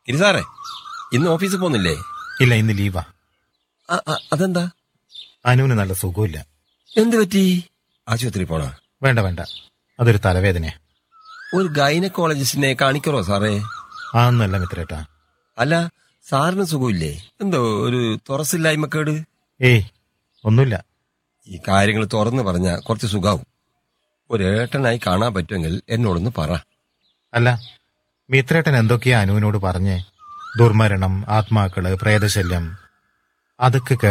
ഗിരിസാറേ ഇന്ന് ഓഫീസിൽ പോകുന്നില്ലേ ഇല്ല ഇന്ന് ലീവാ ആ, ആ, അതെന്താ അനുവിന് നല്ല സുഖമില്ല എന്ത് പറ്റി ആശുപത്രി പോണോ വേണ്ട വേണ്ട അതൊരു തലവേദനയാ ഒരു ഗൈനക്കോളജിസ്റ്റിനെ കാണിക്കറോ സാറേ ആ ഒന്നല്ല മിത്രേട്ടാ അല്ല സാറിന് സുഖമില്ലേ എന്തോ ഒരു തുറസില്ലായ്മക്കേട് ഏയ് ഒന്നുമില്ല ഈ കാര്യങ്ങൾ തുറന്നു പറഞ്ഞ കുറച്ച് സുഖാവും ഒരേട്ടനായി കാണാൻ പറ്റുമെങ്കിൽ എന്നോടൊന്ന് പറ അല്ല മിത്രേട്ടൻ എന്തൊക്കെയാ അനുവിനോട് പറഞ്ഞേ ദുർമരണം ആത്മാക്കള് പ്രേതശല്യം അതൊക്കെ